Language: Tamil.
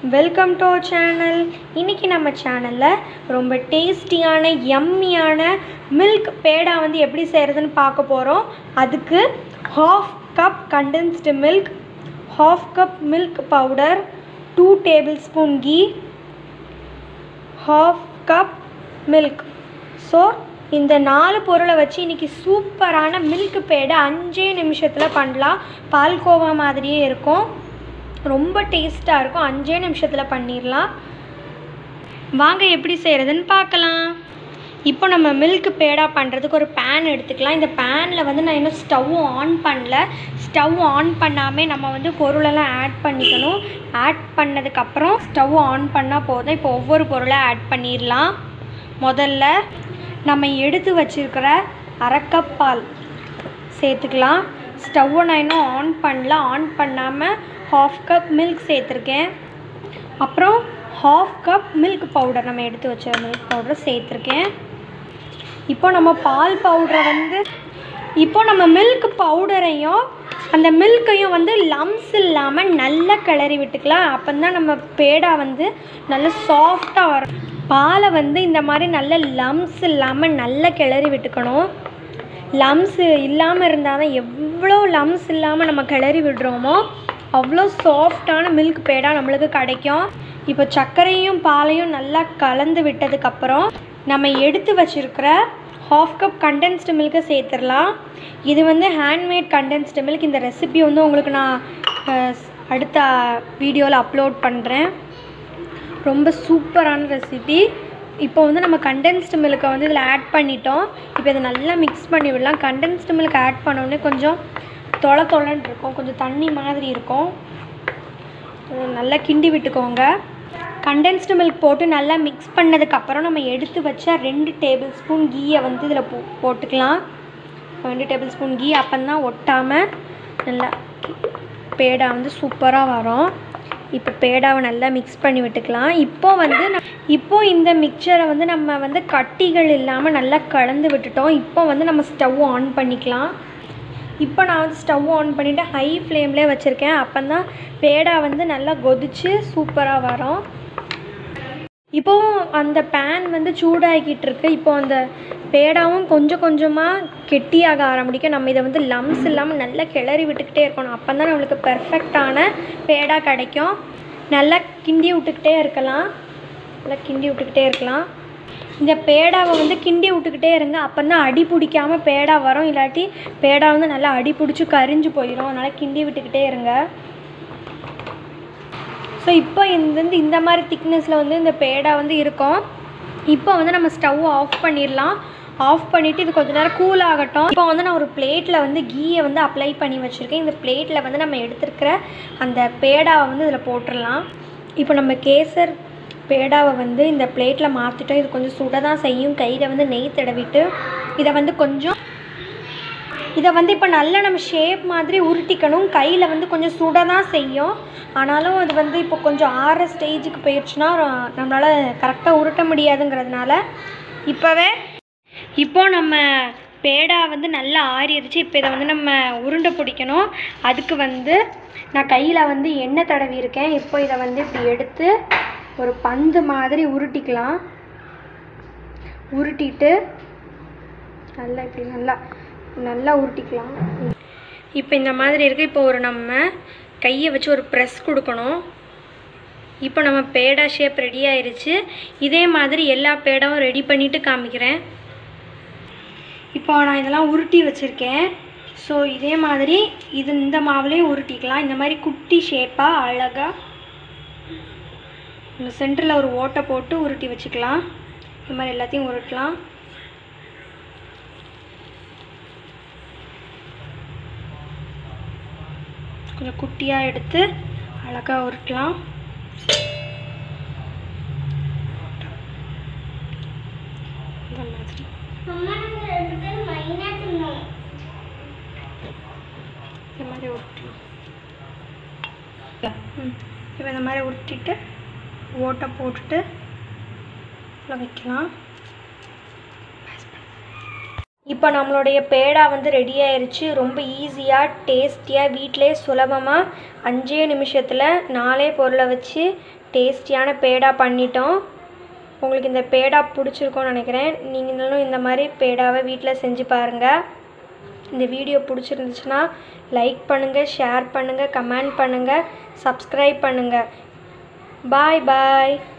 வெல்கம் டு அவர் சேனல் இன்றைக்கி நம்ம சேனலில் ரொம்ப டேஸ்டியான யம்மியான மில்க் பேடா வந்து எப்படி செய்கிறதுன்னு பார்க்க போகிறோம் அதுக்கு half cup condensed milk half cup milk powder two tablespoon ghee half cup milk so இந்த நாலு பொருளை வச்சு இன்றைக்கி சூப்பரான மில்க் பேடை அஞ்சே நிமிஷத்தில் பண்ணலாம் பால்கோவா மாதிரியே இருக்கும் ரொம்ப டேஸ்ட்டாக இருக்கும் அஞ்சே நிமிஷத்தில் பண்ணிடலாம் வாங்க எப்படி செய்கிறதுன்னு பார்க்கலாம் இப்போ நம்ம மில்க் பேடா பண்ணுறதுக்கு ஒரு பேன் எடுத்துக்கலாம் இந்த பேனில் வந்து நான் இன்னும் ஸ்டவ் ஆன் பண்ணல ஸ்டவ் ஆன் பண்ணாமல் நம்ம வந்து பொருளெல்லாம் ஆட் பண்ணிக்கணும் ஆட் பண்ணதுக்கப்புறம் ஸ்டவ் ஆன் பண்ணால் போதும் இப்போ ஒவ்வொரு பொருளை ஆட் பண்ணிடலாம் முதல்ல நம்ம எடுத்து வச்சிருக்கிற அரை கப் பால் சேர்த்துக்கலாம் ஸ்டவ்வை நான் இன்னும் ஆன் பண்ணல ஆன் பண்ணாமல் ஹாஃப் கப் மில்க் சேர்த்துருக்கேன் அப்புறம் ஹாஃப் கப் மில்க் பவுடர் நம்ம எடுத்து வச்ச மில்க் பவுடர் சேர்த்துருக்கேன் இப்போ நம்ம பால் பவுடரை வந்து இப்போ நம்ம மில்க் பவுடரையும் அந்த மில்க்கையும் வந்து லம்ஸ் இல்லாமல் நல்லா கிளறி விட்டுக்கலாம் அப்போ தான் நம்ம பேடா வந்து நல்ல சாஃப்டாக வரும் பாலை வந்து இந்த மாதிரி நல்ல லம்ஸ் இல்லாமல் நல்லா கிளறி விட்டுக்கணும் லம்ஸ் இல்லாமல் இருந்தால் தான் எவ்வளோ லம்ஸ் இல்லாமல் நம்ம கிளறி விடுறோமோ அவ்வளோ சாஃப்டான மில்க் பேடா நம்மளுக்கு கிடைக்கும் இப்போ சர்க்கரையும் பாலையும் நல்லா கலந்து விட்டதுக்கப்புறம் நம்ம எடுத்து வச்சுருக்கிற ஹாஃப் கப் கண்டென்ஸ்டு மில்கை சேர்த்துடலாம் இது வந்து ஹேண்ட்மேட் கண்டென்ஸ்டு மில்க் இந்த ரெசிபி வந்து உங்களுக்கு நான் அஹ், அடுத்த வீடியோவில் அப்லோட் பண்ணுறேன் ரொம்ப சூப்பரான ரெசிபி இப்போ வந்து நம்ம கண்டென்ஸ்டு மில்கை வந்து இதில் ஆட் பண்ணிட்டோம் இப்போ இதை நல்லா மிக்ஸ் பண்ணி விடலாம் கண்டென்ஸ்டு மில்க் ஆட் பண்ணோடனே கொஞ்சம் தொள தொளன்னு இருக்கும் கொஞ்சம் தண்ணி மாதிரி இருக்கும் அது நல்லா கிண்டி விட்டுக்கோங்க கண்டென்ஸ்டு மில்க் போட்டு நல்லா மிக்ஸ் பண்ணதுக்கப்புறம் நம்ம எடுத்து வச்ச ரெண்டு டேபிள் ஸ்பூன் கீயை வந்து இதில் போ போட்டுக்கலாம் ரெண்டு டேபிள் ஸ்பூன் கீ அப்போந்தான் ஒட்டாமல் நல்லா பேடா வந்து சூப்பராக வரும் இப்போ பேடாவை நல்லா மிக்ஸ் பண்ணி விட்டுக்கலாம் இப்போ வந்து நம் இப்போ இந்த மிக்சரை வந்து நம்ம வந்து கட்டிகள் இல்லாமல் நல்லா கலந்து விட்டுட்டோம் இப்போ வந்து நம்ம ஸ்டவ் ஆன் பண்ணிக்கலாம் இப்போ நான் வந்து ஸ்டவ் ஆன் பண்ணிவிட்டு ஹை ஃப்ளேம்லேயே வச்சுருக்கேன் அப்போ தான் பேடா வந்து நல்லா கொதிச்சு சூப்பராக வரும் இப்போவும் அந்த பேன் வந்து சூடாகிக்கிட்டு இருக்கு இப்போ அந்த பேடாவும் கொஞ்சம் கொஞ்சமாக கெட்டியாக ஆரம்பிக்கும் நம்ம இதை வந்து லம்ஸ் இல்லாமல் நல்லா கிளறி விட்டுக்கிட்டே இருக்கணும் அப்போ தான் நம்மளுக்கு பெர்ஃபெக்டான பேடா கிடைக்கும் நல்லா கிண்டி விட்டுக்கிட்டே இருக்கலாம் நல்லா கிண்டி விட்டுக்கிட்டே இருக்கலாம் இந்த பேடாவை வந்து கிண்டி விட்டுக்கிட்டே இருங்க அப்போ தான் அடி பிடிக்காம பேடா வரும் இல்லாட்டி பேடா வந்து நல்லா அடி பிடிச்சி கரிஞ்சு போயிடும் அதனால் கிண்டி விட்டுக்கிட்டே இருங்க ஸோ இப்போ இந்த வந்து இந்த மாதிரி திக்னஸில் வந்து இந்த பேடா வந்து இருக்கும் இப்போ வந்து நம்ம ஸ்டவ் ஆஃப் பண்ணிடலாம் ஆஃப் பண்ணிவிட்டு இது கொஞ்ச நேரம் கூல் ஆகட்டும் இப்போ வந்து நான் ஒரு பிளேட்டில் வந்து கீயை வந்து அப்ளை பண்ணி வச்சுருக்கேன் இந்த பிளேட்டில் வந்து நம்ம எடுத்துருக்கிற அந்த பேடாவை வந்து இதில் போட்டுடலாம் இப்போ நம்ம கேசர் பேடாவை வந்து இந்த பிளேட்டில் மாற்றிட்டோம் இது கொஞ்சம் சுட தான் செய்யும் கையில் வந்து நெய் தடவிட்டு இதை வந்து கொஞ்சம் இதை வந்து இப்போ நல்லா நம்ம ஷேப் மாதிரி உருட்டிக்கணும் கையில் வந்து கொஞ்சம் சுட தான் செய்யும் ஆனாலும் அது வந்து இப்போ கொஞ்சம் ஆற ஸ்டேஜுக்கு போயிடுச்சுன்னா நம்மளால் கரெக்டாக உருட்ட முடியாதுங்கிறதுனால இப்போவே இப்போ நம்ம பேடா வந்து நல்லா ஆறிடுச்சு இப்போ இதை வந்து நம்ம உருண்டை பிடிக்கணும் அதுக்கு வந்து நான் கையில் வந்து எண்ணெய் தடவி இருக்கேன் இப்போ இதை வந்து இப்படி எடுத்து ஒரு பந்து மாதிரி உருட்டிக்கலாம் உருட்டிட்டு நல்லா இப்படி நல்லா நல்லா உருட்டிக்கலாம் இப்போ இந்த மாதிரி இருக்குது இப்போ ஒரு நம்ம கையை வச்சு ஒரு ப்ரெஸ் கொடுக்கணும் இப்போ நம்ம பேடா ஷேப் ரெடி ஆயிருச்சு இதே மாதிரி எல்லா பேடாவும் ரெடி பண்ணிவிட்டு காமிக்கிறேன் இப்போ நான் இதெல்லாம் உருட்டி வச்சுருக்கேன் ஸோ இதே மாதிரி இது இந்த மாவுலேயும் உருட்டிக்கலாம் இந்த மாதிரி குட்டி ஷேப்பாக அழகாக இந்த சென்டரில் ஒரு ஓட்டை போட்டு உருட்டி வச்சுக்கலாம் இந்த மாதிரி எல்லாத்தையும் உருட்டலாம் கொஞ்சம் குட்டியாக எடுத்து அழகாக உருட்டலாம் இந்த மாதிரி இந்த மாதிரி உருட்டலாம் ம் இப்போ இந்த மாதிரி உருட்டிட்டு ஓட்டை போட்டுட்டு உள்ள வைக்கலாம் இப்போ நம்மளுடைய பேடா வந்து ரெடி ஆயிருச்சு ரொம்ப ஈஸியாக டேஸ்டியாக வீட்டிலே சுலபமாக அஞ்சே நிமிஷத்தில் நாலே பொருளை வச்சு டேஸ்டியான பேடா பண்ணிட்டோம் உங்களுக்கு இந்த பேடா பிடிச்சிருக்கோன்னு நினைக்கிறேன் நீங்களும் இந்த மாதிரி பேடாவை வீட்டில் செஞ்சு பாருங்கள் இந்த வீடியோ பிடிச்சிருந்துச்சுன்னா லைக் பண்ணுங்கள் ஷேர் பண்ணுங்கள் கமெண்ட் பண்ணுங்கள் சப்ஸ்கிரைப் பண்ணுங்கள் பாய் பாய்